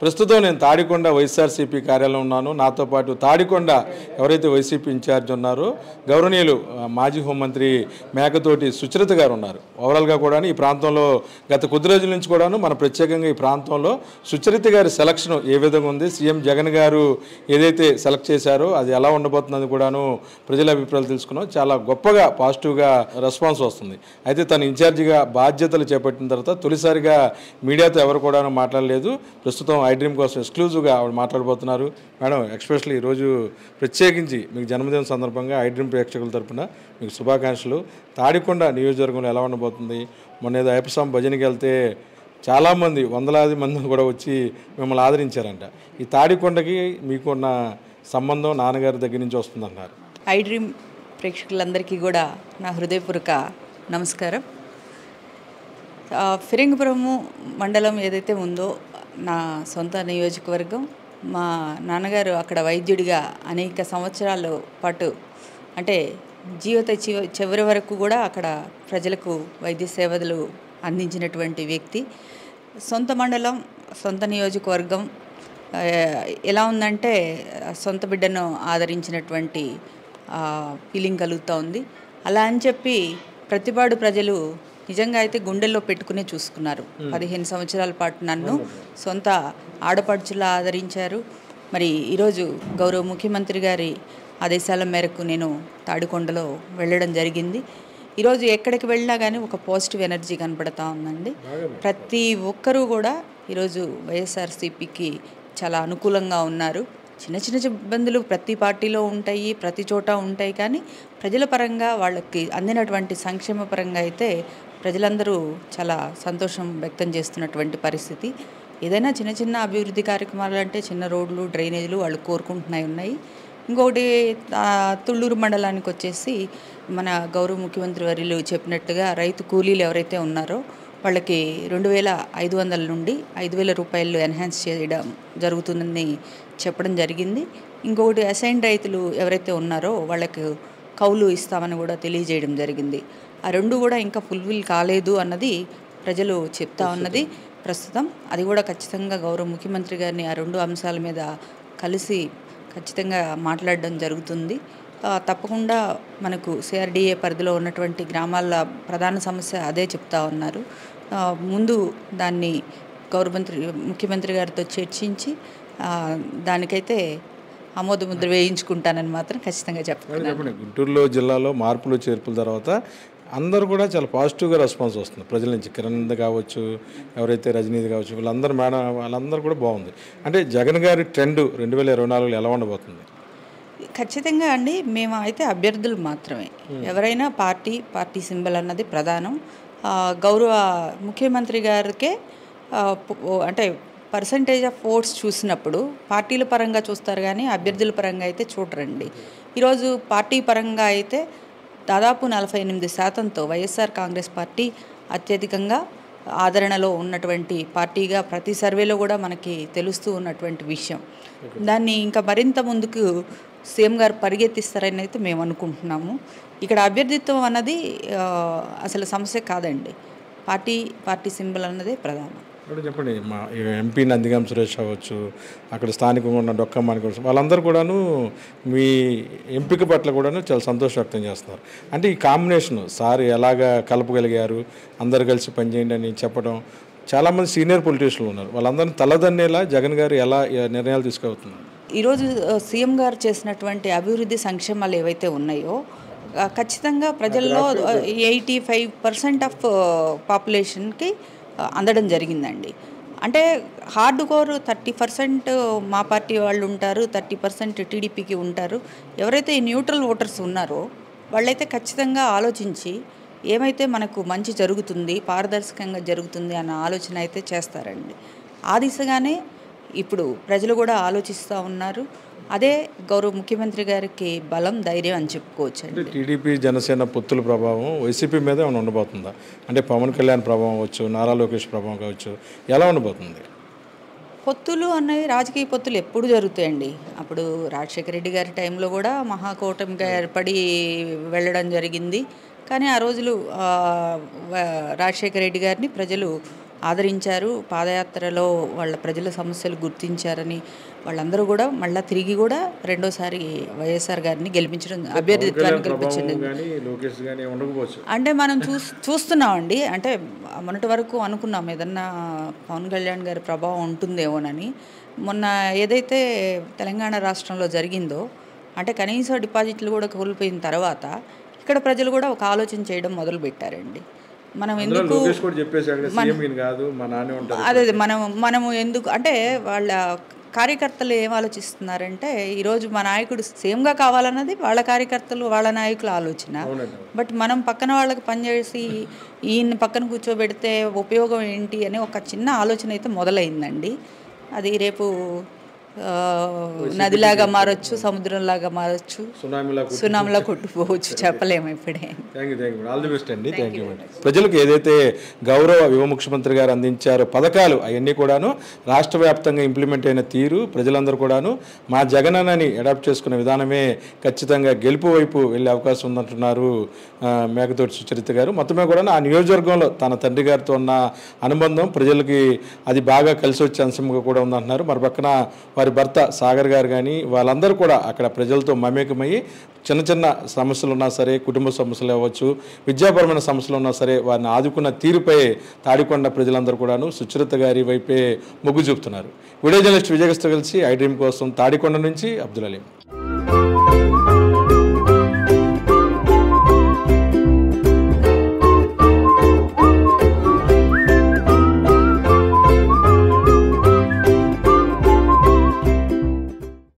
ప్రస్తుతం నేను తాడికొండ వైఎస్ఆర్సీపీ కార్యాలయం ఉన్నాను నాతో పాటు తాడికొండ ఎవరైతే వైసీపీ ఇన్ఛార్జ్ ఉన్నారో గౌరవనీయులు ఆ, మాజీ హోంమంత్రి మేకతోటి సుచరిత గారు ఉన్నారు ఓవరాల్గా కూడా ఈ ప్రాంతంలో గత కొద్ది రోజుల నుంచి కూడాను మన ప్రత్యేకంగా ఈ ప్రాంతంలో సుచరిత గారి సెలక్షన్ ఏ విధంగా ఉంది సీఎం జగన్ గారు ఏదైతే సెలెక్ట్ చేశారో అది ఎలా ఉండబోతుందని కూడాను ప్రజల అభిప్రాయాలు తెలుసుకున్నాం చాలా గొప్పగా పాజిటివ్గా రెస్పాన్స్ వస్తుంది అయితే తను ఇన్ఛార్జిగా బాధ్యతలు చేపట్టిన తర్వాత తొలిసారిగా మీడియాతో ఎవరు కూడా మాట్లాడలేదు ప్రస్తుతం ఐ డ్రీమ్ కోసం ఎక్స్క్లూజివ్గా ఆవిడ మాట్లాడబోతున్నారు మేడం ఎక్స్పెషల్లీ ఈరోజు ప్రత్యేకించి మీకు జన్మదినం సందర్భంగా ఐ డ్రీమ్ ప్రేక్షకుల తరపున మీకు శుభాకాంక్షలు తాడికొండ నియోజకవర్గంలో ఎలా ఉండబోతుంది మొన్న ఏదో అయ్యప్పస్వామి భజనకి వెళ్తే చాలామంది వందలాది మంది కూడా వచ్చి మిమ్మల్ని ఆదరించారంట ఈ తాడికొండకి మీకున్న సంబంధం నాన్నగారి దగ్గర నుంచి వస్తుందన్నారు ఐ డ్రీమ్ ప్రేక్షకులందరికీ కూడా నా హృదయపూర్వక నమస్కారం ఆ, ఫిరంగిపురము మండలం ఏదైతే ఉందో నా సొంత నియోజకవర్గం మా నాన్నగారు అక్కడ వైద్యుడిగా అనేక సంవత్సరాల పాటు అంటే జీవిత చివ- చివరి వరకు కూడా అక్కడ ప్రజలకు వైద్య సేవలు అందించినటువంటి వ్యక్తి సొంత మండలం సొంత నియోజకవర్గం ఆ, ఎలా ఉందంటే సొంత బిడ్డను ఆదరించినటువంటి ఫీలింగ్ కలుగుతూ ఉంది అలా అని చెప్పి ప్రతిపాడు ప్రజలు నిజంగా అయితే గుండెల్లో పెట్టుకునే చూసుకున్నారు పదిహేను సంవత్సరాల పాటు నన్ను సొంత ఆడపడుచులా ఆదరించారు మరి ఈరోజు గౌరవ ముఖ్యమంత్రి గారి ఆదేశాల మేరకు నేను తాడికొండలో వెళ్ళడం జరిగింది ఈరోజు ఎక్కడికి వెళ్ళినా కానీ ఒక పాజిటివ్ ఎనర్జీ కనపడతా ఉందండి ప్రతి ఒక్కరూ కూడా ఈరోజు వైఎస్ఆర్సీపీకి చాలా అనుకూలంగా ఉన్నారు చిన్న చిన్న ఇబ్బందులు ప్రతి పార్టీలో ఉంటాయి ప్రతి చోట ఉంటాయి కానీ ప్రజల పరంగా వాళ్ళకి అందినటువంటి సంక్షేమ పరంగా అయితే ప్రజలందరూ చాలా సంతోషం వ్యక్తం చేస్తున్నటువంటి పరిస్థితి ఏదైనా చిన్న చిన్న అభివృద్ధి కార్యక్రమాలు అంటే చిన్న రోడ్లు డ్రైనేజీలు వాళ్ళు కోరుకుంటున్నాయి ఉన్నాయి ఇంకొకటి ఆ, తుళ్ళూరు మండలానికి వచ్చేసి మన గౌరవ ముఖ్యమంత్రి వర్యులు చెప్పినట్టుగా రైతు కూలీలు ఎవరైతే ఉన్నారో వాళ్ళకి రెండు వేల ఐదు వందల నుండి ఐదు వేల రూపాయలు ఎన్హాన్స్ చేయడం జరుగుతుందని చెప్పడం జరిగింది ఇంకొకటి అసైన్ రైతులు ఎవరైతే ఉన్నారో వాళ్ళకి కౌలు ఇస్తామని కూడా తెలియజేయడం జరిగింది ఆ రెండు కూడా ఇంకా ఫుల్ఫిల్ కాలేదు అన్నది ప్రజలు చెప్తా ఉన్నది ప్రస్తుతం అది కూడా ఖచ్చితంగా గౌరవ ముఖ్యమంత్రి గారిని ఆ రెండు అంశాల మీద కలిసి ఖచ్చితంగా మాట్లాడడం జరుగుతుంది ఆ, తప్పకుండా మనకు సిఆర్డిఏ పరిధిలో ఉన్నటువంటి గ్రామాల ప్రధాన సమస్య అదే చెప్తా ఉన్నారు ఆ, ముందు దాన్ని గౌరవ మంత్రి ముఖ్యమంత్రి గారితో చర్చించి ఆ, దానికైతే ఆమోద ముద్ర వేయించుకుంటానని మాత్రం ఖచ్చితంగా చెప్తున్నాను చెప్పండి గుంటూరులో జిల్లాలో మార్పులు చేర్పుల తర్వాత అందరూ కూడా చాలా పాజిటివ్గా రెస్పాన్స్ వస్తుంది ప్రజల నుంచి కిరణ్ కావచ్చు ఎవరైతే రజనీది కావచ్చు వీళ్ళందరూ మేడం వాళ్ళందరూ కూడా బాగుంది అంటే జగన్ గారి ట్రెండ్ రెండు వేల ఇరవై నాలుగులో ఎలా ఉండబోతుంది ఖచ్చితంగా అండి మేము అయితే అభ్యర్థులు మాత్రమే ఎవరైనా పార్టీ పార్టీ సింబల్ అన్నది ప్రధానం ఆ, గౌరవ ముఖ్యమంత్రి గారికే ఆ, పు- ఓ- అంటే పర్సంటేజ్ ఆఫ్ ఓట్స్ చూసినప్పుడు పార్టీల పరంగా చూస్తారు కానీ అభ్యర్థుల పరంగా అయితే చూడరండి ఈరోజు పార్టీ పరంగా అయితే దాదాపు నలభై ఎనిమిది శాతంతో వైఎస్ఆర్ కాంగ్రెస్ పార్టీ అత్యధికంగా ఆదరణలో ఉన్నటువంటి పార్టీగా ప్రతి సర్వేలో కూడా మనకి తెలుస్తూ ఉన్నటువంటి విషయం దాన్ని ఇంకా మరింత ముందుకు సీఎం గారు పరిగెత్తిస్తారని అయితే మేము అనుకుంటున్నాము ఇక్కడ అభ్యర్థిత్వం అన్నది ఆ, అసలు సమస్య కాదండి పార్టీ పార్టీ సింబల్ అన్నదే ప్రధానం ఇప్పుడు చెప్పండి మా ఈ ఎంపీ నందిగాం సురేష్ అవ్వచ్చు అక్కడ స్థానికంగా ఉన్న డొక్కమ్మ కావచ్చు వాళ్ళందరూ కూడాను మీ ఎంపిక పట్ల కూడాను చాలా సంతోషం వ్యక్తం చేస్తున్నారు అంటే ఈ కాంబినేషన్ సార్ ఎలాగా కలపగలిగారు అందరు కలిసి పనిచేయండి అని చెప్పడం చాలామంది సీనియర్ పొలిటీషియన్లు ఉన్నారు వాళ్ళందరినీ తలదన్నేలా జగన్ గారు ఎలా ఏ నిర్ణయాలు తీసుకెళ్తున్నారు ఈరోజు ఆ, సీఎం గారు చేసినటువంటి అభివృద్ధి సంక్షేమాలు ఏవైతే ఉన్నాయో ఆ, ఖచ్చితంగా ప్రజల్లో ఎయిటీ ఫైవ్ పర్సెంట్ ఆఫ్ పాపులేషన్కి అందడం జరిగిందండి అంటే హార్డ్ కోర్ థర్టీ పర్సెంట్ మా పార్టీ వాళ్ళు ఉంటారు థర్టీ పర్సెంట్ టీడీపీకి ఉంటారు ఎవరైతే ఈ న్యూట్రల్ ఓటర్స్ ఉన్నారో వాళ్ళైతే ఖచ్చితంగా ఆలోచించి ఏమైతే మనకు మంచి జరుగుతుంది పారదర్శకంగా జరుగుతుంది అన్న ఆలోచన అయితే చేస్తారండి ఆ దిశగానే ఇప్పుడు ప్రజలు కూడా ఆలోచిస్తూ ఉన్నారు అదే గౌరవ ముఖ్యమంత్రి గారికి బలం ధైర్యం అని చెప్పుకోవచ్చు అంటే టీడీపీ జనసేన పొత్తుల ప్రభావం వైసీపీ మీద ఏమైనా ఉండబోతుందా అంటే పవన్ కళ్యాణ్ ప్రభావం అవచ్చు నారా లోకేష్ ప్రభావం కావచ్చు ఎలా ఉండబోతుంది పొత్తులు అన్నవి రాజకీయ పొత్తులు ఎప్పుడు జరుగుతాయండి అప్పుడు రాజశేఖర రెడ్డి గారి టైంలో కూడా మహాకూటమిగా ఏర్పడి వెళ్ళడం జరిగింది కానీ ఆ రోజులు ఆ, వ- రాజశేఖర రెడ్డి గారిని ప్రజలు ఆదరించారు పాదయాత్రలో వాళ్ళ ప్రజల సమస్యలు గుర్తించారని వాళ్ళందరూ కూడా మళ్ళీ తిరిగి కూడా రెండోసారి వైఎస్ఆర్ గారిని గెలిపించడం అభ్యర్థిత్వాన్ని గెలిపించడం కానీ లోకేష్ కానీ ఉండకపోవచ్చు అంటే మనం చూస్ చూస్తున్నామండి అంటే మొన్నటి వరకు అనుకున్నాం ఏదన్నా పవన్ కళ్యాణ్ గారి ప్రభావం ఉంటుందేమోనని మొన్న ఏదైతే తెలంగాణ రాష్ట్రంలో జరిగిందో అంటే కనీసం డిపాజిట్లు కూడా కోల్పోయిన తర్వాత ఇక్కడ ప్రజలు కూడా ఒక ఆలోచన చేయడం మొదలు పెట్టారండి మనం ఎందుకు లోకేష్ కూడా చెప్పేశాడు సీఎం ఈయన కాదు మా నాన్నే ఉంటారు అదే అదే మనం మనము ఎందుకు అంటే వాళ్ళ కార్యకర్తలు ఏం ఆలోచిస్తున్నారంటే ఈరోజు మా నాయకుడు సేమ్గా కావాలన్నది వాళ్ళ కార్యకర్తలు వాళ్ళ నాయకుల ఆలోచన అవునండి బట్ మనం పక్కన వాళ్ళకి పనిచేసి ఈయన్ని పక్కన కూర్చోబెడితే ఉపయోగం ఏంటి అనే ఒక చిన్న ఆలోచన అయితే మొదలైందండి అది రేపు ఆ, నదిలాగా మారొచ్చు సముద్రంలాగా మారొచ్చు సునామీలా సునామీలా కొట్టుకోవచ్చు చెప్పలేము ఇప్పుడే thank you thank you all the best అండి థ్యాంక్ యూ మేడం ప్రజలకు ఏదైతే గౌరవ యువ ముఖ్యమంత్రి గారు అందించారో పథకాలు అవన్నీ కూడాను రాష్ట్ర వ్యాప్తంగా ఇంప్లిమెంట్ అయిన తీరు ప్రజలందరూ కూడాను మా జగనన్నని అడాప్ట్ చేసుకునే విధానమే ఖచ్చితంగా గెలుపు వైపు వెళ్ళే అవకాశం ఉందంటున్నారు ఆ, మేకతోటి సుచరిత గారు మొత్తమే కూడా ఆ నియోజకవర్గంలో తన తండ్రి గారితో ఉన్న అనుబంధం ప్రజలకి అది బాగా కలిసి వచ్చే అంశంగా కూడా ఉందంటున్నారు మరి పక్కన వారి భర్త సాగర్ గారు కానీ వాళ్ళందరూ కూడా అక్కడ ప్రజలతో మమేకమయ్యి చిన్న చిన్న సమస్యలు ఉన్నా సరే కుటుంబ సమస్యలు అవ్వచ్చు విద్యాపరమైన సమస్యలు ఉన్నా సరే వారిని ఆదుకున్న తీరుపై తాడికొండ ప్రజలందరూ కూడాను సుచరిత గారి వైపే మొగ్గు చూపుతున్నారు వీడియో జర్నలిస్ట్ విజయగస్తో కలిసి ఐ డ్రీమ్ కోసం తాడికొండ నుంచి అబ్దుల్ అలీం